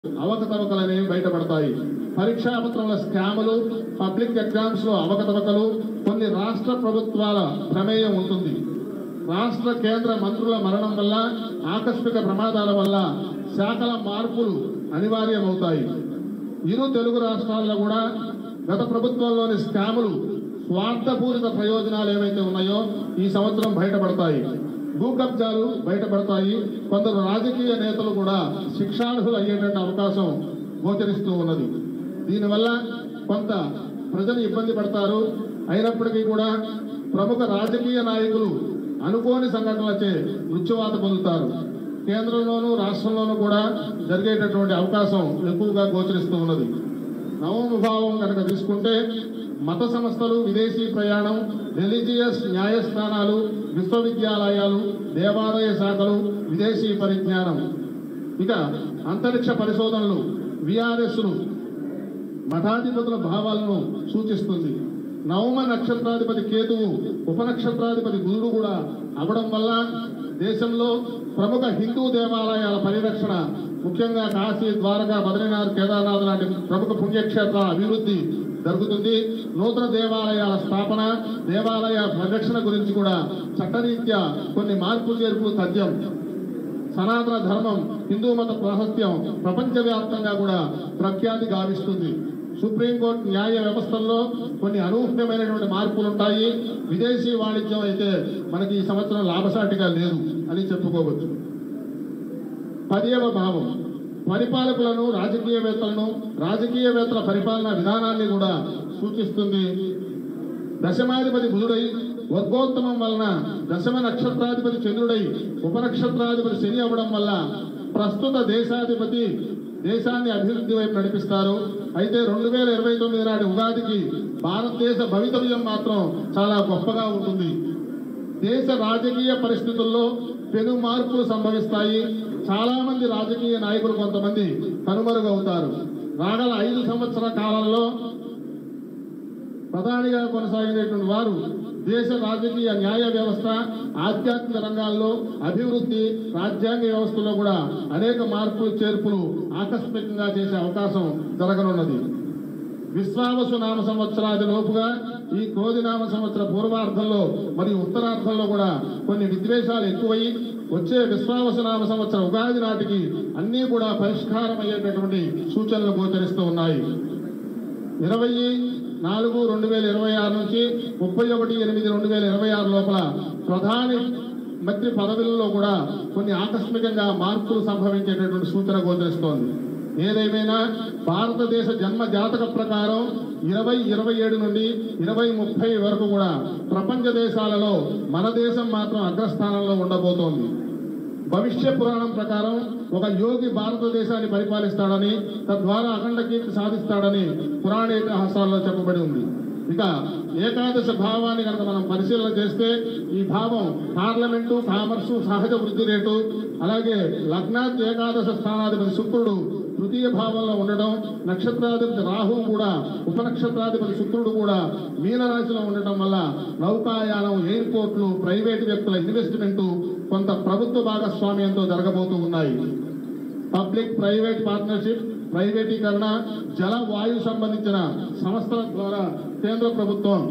అవకతవకలు అనేవి బయటపడతాయి పరీక్షా పత్రాల స్కాములు పబ్లిక్ ఎగ్జామ్స్ లో అవకతవకలు కొన్ని రాష్ట్ర ప్రభుత్వాల ప్రమేయం ఉంటుంది రాష్ట్ర కేంద్ర మంత్రుల మరణం వల్ల ఆకస్మిక ప్రమాదాల వల్ల శాఖల మార్పులు అనివార్యమవుతాయి ఇరు తెలుగు రాష్ట్రాల్లో కూడా గత ప్రభుత్వంలోని స్కాములు స్వార్థపూరిత ప్రయోజనాలు ఏవైతే ఉన్నాయో ఈ సంవత్సరం బయటపడతాయి భూ కబ్జాలు బయటపడతాయి కొందరు రాజకీయ నేతలు కూడా శిక్షార్హులు అయ్యేటువంటి అవకాశం గోచరిస్తూ ఉన్నది దీనివల్ల కొంత ప్రజలు ఇబ్బంది పడతారు అయినప్పటికీ కూడా ప్రముఖ రాజకీయ నాయకులు అనుకోని సంఘటనలచే మృత్యువాత పొందుతారు కేంద్రంలోనూ రాష్ట్రంలోనూ కూడా జరిగేటటువంటి అవకాశం ఎక్కువగా గోచరిస్తూ ఉన్నది నవమ భావం కనుక తీసుకుంటే మత సంస్థలు విదేశీ ప్రయాణం రిలీజియస్ న్యాయస్థానాలు విశ్వవిద్యాలయాలు దేవాలయ శాఖలు విదేశీ పరిజ్ఞానం ఇక అంతరిక్ష పరిశోధనలు విఆర్ఎస్లు మఠాధిపతుల భావాలను సూచిస్తుంది నవమ నక్షత్రాధిపతి కేతువు ఉపనక్షత్రాధిపతి గురుడు కూడా అవడం వల్ల దేశంలో ప్రముఖ హిందూ దేవాలయాల పరిరక్షణ ముఖ్యంగా కాశీ ద్వారకా బద్రీనాథ్ కేదార్నాథ్ లాంటి ప్రముఖ పుణ్యక్షేత్రాల అభివృద్ధి జరుగుతుంది నూతన దేవాలయాల స్థాపన దేవాలయ పరిరక్షణ గురించి కూడా చట్టరీత్యా కొన్ని మార్పు చేర్పులు తథ్యం సనాతన ధర్మం హిందూ మత ప్రాశస్త్యం ప్రపంచవ్యాప్తంగా కూడా ప్రఖ్యాతి గావిస్తుంది సుప్రీంకోర్టు న్యాయ వ్యవస్థల్లో కొన్ని అనూహ్యమైనటువంటి మార్పులు ఉంటాయి విదేశీ వాణిజ్యం అయితే మనకి ఈ సంవత్సరం లాభసాటిగా లేదు అని చెప్పుకోవచ్చు పదియవ భావం పరిపాలకులను రాజకీయవేత్తలను రాజకీయవేత్తల పరిపాలనా విధానాన్ని కూడా సూచిస్తుంది దశమాధిపతి బుధుడై వర్గోత్తమం వలన దశమ నక్షత్రాధిపతి చంద్రుడై ఉపనక్షత్రాధిపతి శని అవ్వడం వల్ల ప్రస్తుత దేశాధిపతి దేశాన్ని అభివృద్ధి వైపు నడిపిస్తారు అయితే రెండు వేల ఇరవై తొమ్మిది నాటి ఉగాదికి భారతదేశ భవితవ్యం మాత్రం చాలా గొప్పగా ఉంటుంది దేశ రాజకీయ పరిస్థితుల్లో పెను మార్పులు సంభవిస్తాయి చాలా మంది రాజకీయ నాయకులు కొంతమంది కనుమరుగవుతారు రాగల ఐదు సంవత్సరాల కాలంలో ప్రధానిగా కొనసాగినటువంటి వారు దేశ రాజకీయ న్యాయ వ్యవస్థ ఆధ్యాత్మిక రంగాల్లో అభివృద్ధి రాజ్యాంగ వ్యవస్థలో కూడా అనేక మార్పులు చేర్పులు ఆకస్మికంగా చేసే అవకాశం జరగనున్నది విశ్వావసు నామ సంవత్సరాది లోపుగా ఈ క్రోధి నామ సంవత్సర పూర్వార్థంలో మరియు ఉత్తరార్థంలో కూడా కొన్ని విద్వేషాలు ఎక్కువై వచ్చే విశ్వావసు నామ సంవత్సర ఉగాది నాటికి అన్నీ కూడా పరిష్కారం అయ్యేటటువంటి సూచనలు గోచరిస్తూ ఉన్నాయి ఇరవై నాలుగు రెండు వేల ఇరవై ఆరు నుంచి ముప్పై ఒకటి ఎనిమిది రెండు వేల ఇరవై ఆరు లోపల ప్రధాని మంత్రి పదవులలో కూడా కొన్ని ఆకస్మికంగా మార్పులు సంభవించేటటువంటి సూచన గోచరిస్తోంది ఏదేమైనా భారతదేశ జన్మ జాతక ప్రకారం ఇరవై ఇరవై ఏడు నుండి ఇరవై ముప్పై వరకు కూడా ప్రపంచ దేశాలలో మన దేశం మాత్రం అగ్రస్థానంలో ఉండబోతోంది భవిష్య పురాణం ప్రకారం ఒక యోగి భారతదేశాన్ని పరిపాలిస్తాడని తద్వారా అఖండ కీర్తి సాధిస్తాడని పురాణ ఇతిహాసాల్లో చెప్పబడి ఉంది ఇక ఏకాదశ భావాన్ని కనుక మనం పరిశీలన చేస్తే ఈ భావం పార్లమెంటు కామర్సు సహజ వృద్ధి రేటు అలాగే లగ్నాత్ ఏకాదశ స్థానాధిపతి శుక్రుడు తృతీయ భావంలో ఉండడం నక్షత్రాధిపతి రాహువు కూడా ఉపనక్షత్రాధిపతి శుక్రుడు కూడా మీనరాశిలో ఉండటం వల్ల నౌకాయానం ఎయిర్పోర్ట్లు ప్రైవేటు వ్యక్తుల ఇన్వెస్ట్మెంట్ కొంత ప్రభుత్వ భాగస్వామ్యంతో జరగబోతూ ఉన్నాయి పబ్లిక్ ప్రైవేట్ పార్ట్నర్షిప్ ప్రైవేటీకరణ జల వాయు సంబంధించిన సంస్థల ద్వారా కేంద్ర ప్రభుత్వం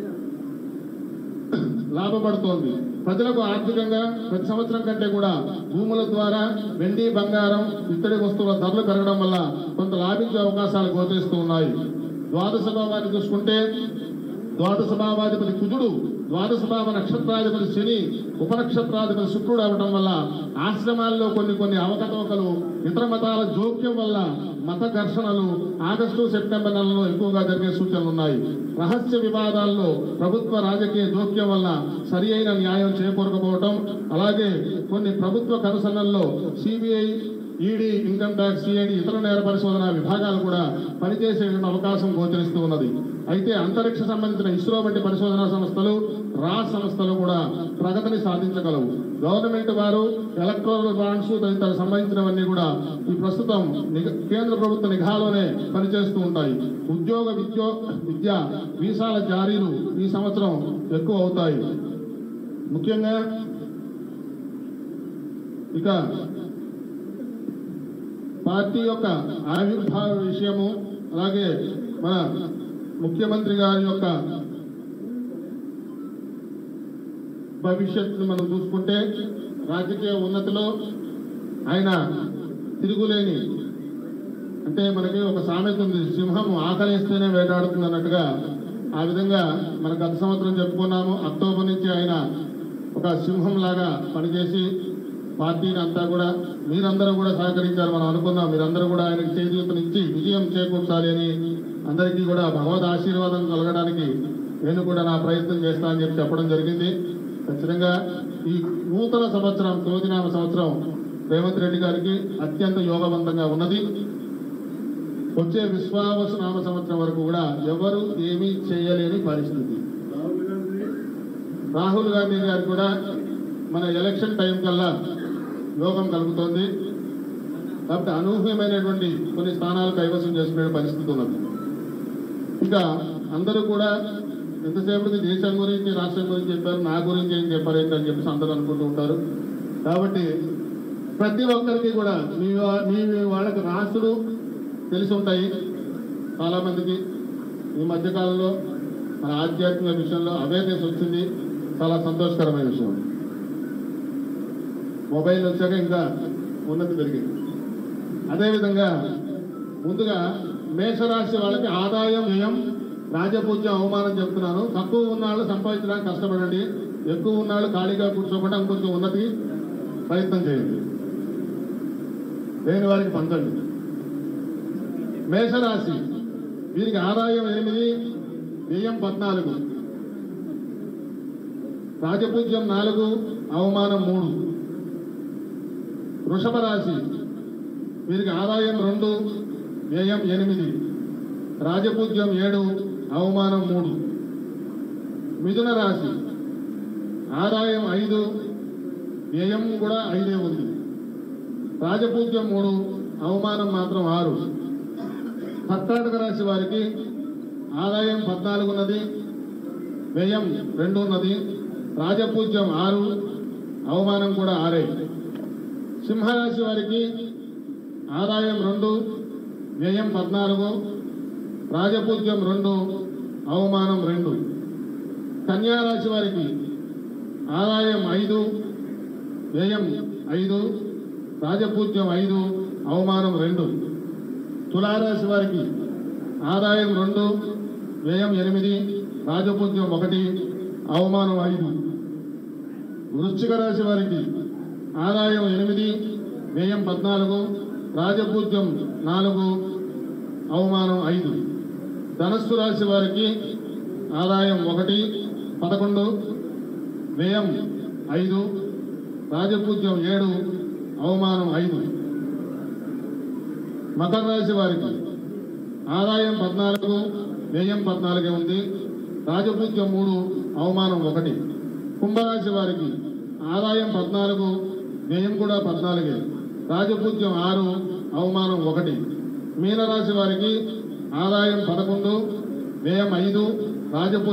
లాభపడుతోంది ప్రజలకు ఆర్థికంగా ప్రతి సంవత్సరం కంటే కూడా భూముల ద్వారా వెండి బంగారం ఇతడి వస్తువుల ధరలు పెరగడం వల్ల కొంత లాభించే అవకాశాలు గోచరిస్తూ ఉన్నాయి ద్వాదశ భావాన్ని చూసుకుంటే ద్వాదశ భావాధిపతి కుజుడు ద్వాదశ భావ నక్షత్రాధిపతి శని ఉపనక్షత్రాధిపతి శుక్రుడు అవడం వల్ల ఆశ్రమాల్లో కొన్ని కొన్ని అవకతవకలు ఇతర మతాల జోక్యం వల్ల మత ఘర్షణలు ఆగస్టు సెప్టెంబర్ నెలలో ఎక్కువగా జరిగే సూచనలు ఉన్నాయి రహస్య వివాదాల్లో ప్రభుత్వ రాజకీయ జోక్యం వల్ల సరి అయిన న్యాయం చేకూరకపోవటం అలాగే కొన్ని ప్రభుత్వ కనుసన్నల్లో CBI ED income tax CID ఇతర నేర పరిశోధన విభాగాలు కూడా పనిచేసే అవకాశం గోచరిస్తూ ఉన్నది అయితే అంతరిక్ష సంబంధించిన ఇస్రో వంటి పరిశోధనా సంస్థలు రా సంస్థలు కూడా ప్రగతిని సాధించగలవు గవర్నమెంట్ వారు ఎలక్ట్రల్ బాండ్స్ తదితర సంబంధించినవన్నీ కూడా ఈ ప్రస్తుతం నిఘ- కేంద్ర ప్రభుత్వ నిఘాలోనే పనిచేస్తూ ఉంటాయి ఉద్యోగ విద్యో విద్య వీసాల జారీలు ఈ సంవత్సరం ఎక్కువ అవుతాయి ముఖ్యంగా ఇక పార్టీ యొక్క ఆవిర్భావ విషయము అలాగే మన ముఖ్యమంత్రి గారి యొక్క భవిష్యత్తును మనం చూసుకుంటే రాజకీయ ఉన్నతిలో ఆయన తిరుగులేని అంటే మనకి ఒక సామెత ఉంది సింహం ఆకలిస్తేనే వేటాడుతుంది అన్నట్టుగా ఆ విధంగా మన గత సంవత్సరం చెప్పుకున్నాము అక్టోబర్ నుంచి ఆయన ఒక సింహం లాగా పనిచేసి పార్టీని అంతా కూడా మీరందరూ కూడా సహకరించారు మనం అనుకున్నాం మీరందరూ కూడా ఆయనకు చేయూతనిచ్చి విజయం చేకూర్చాలి అని అందరికీ కూడా భగవద్ ఆశీర్వాదం కలగడానికి నేను కూడా నా ప్రయత్నం చేస్తా అని చెప్పి చెప్పడం జరిగింది ఖచ్చితంగా ఈ నూతన సంవత్సరం తొమ్మిదినామ సంవత్సరం రేవంత్ రెడ్డి గారికి అత్యంత యోగవంతంగా ఉన్నది వచ్చే విశ్వావస నామ సంవత్సరం వరకు కూడా ఎవరు ఏమీ చేయలేని పరిస్థితి రాహుల్ గాంధీ గారు కూడా మన ఎలక్షన్ టైం కల్లా యోగం కలుగుతోంది కాబట్టి అనూహ్యమైనటువంటి కొన్ని స్థానాలు కైవసం చేసుకునే పరిస్థితి ఉన్నది ఇంకా అందరూ కూడా ఎంతసేపటికి దేశం గురించి రాష్ట్రం గురించి చెప్పారు నా గురించి ఏం చెప్పారు ఏంటి అని చెప్పేసి అందరూ అనుకుంటూ ఉంటారు కాబట్టి ప్రతి ఒక్కరికి కూడా మీ వా- మీ వాళ్ళకి రాష్ట్రులు తెలిసి ఉంటాయి చాలా మందికి ఈ మధ్యకాలంలో మన ఆధ్యాత్మిక విషయంలో అవేర్నెస్ వచ్చింది చాలా సంతోషకరమైన విషయం మొబైల్ వచ్చాక ఇంకా ఉన్నతి పెరిగింది అదేవిధంగా ముందుగా మేషరాశి వాళ్ళకి ఆదాయం వ్యయం రాజపూజ్యం అవమానం చెప్తున్నాను తక్కువ ఉన్నాళ్ళు సంపాదించడానికి కష్టపడండి ఎక్కువ ఉన్నాళ్ళు ఖాళీగా కూర్చోకుండా ఇంకొంచెం ఉన్నతి ప్రయత్నం చేయండి లేని వారికి పంచండి మేషరాశి వీరికి ఆదాయం ఎనిమిది వ్యయం పద్నాలుగు రాజపూజ్యం నాలుగు అవమానం మూడు వృషభ రాశి వీరికి ఆదాయం రెండు వ్యయం ఎనిమిది రాజపూజ్యం ఏడు అవమానం మూడు మిథున రాశి ఆదాయం ఐదు వ్యయం కూడా ఐదే ఉంది రాజపూజ్యం మూడు అవమానం మాత్రం ఆరు కర్కాటక రాశి వారికి ఆదాయం పద్నాలుగు ఉన్నది వ్యయం రెండు ఉన్నది రాజపూజ్యం ఆరు అవమానం కూడా ఆరే సింహరాశి వారికి ఆదాయం రెండు వ్యయం పద్నాలుగు రాజపూజ్యం రెండు అవమానం రెండు కన్యారాశి వారికి ఆదాయం ఐదు వ్యయం ఐదు రాజపూజ్యం ఐదు అవమానం రెండు తులారాశి వారికి ఆదాయం రెండు వ్యయం ఎనిమిది రాజపూజ్యం ఒకటి అవమానం ఐదు వృశ్చిక రాశి వారికి ఆదాయం ఎనిమిది వ్యయం పద్నాలుగు రాజపూజ్యం నాలుగు అవమానం ఐదు ధనస్సు రాశి వారికి ఆదాయం ఒకటి పదకొండు వ్యయం ఐదు రాజపూజ్యం ఏడు అవమానం ఐదు మకర రాశి వారికి ఆదాయం పద్నాలుగు వ్యయం పద్నాలుగే ఉంది రాజపూజ్యం మూడు అవమానం ఒకటి కుంభరాశి వారికి ఆదాయం పద్నాలుగు వ్యయం కూడా పద్నాలుగే రాజపూజ్యం ఆరు అవమానం ఒకటి మీనరాశి వారికి ఆదాయం పదకొండు వ్యయం ఐదు రాజపూ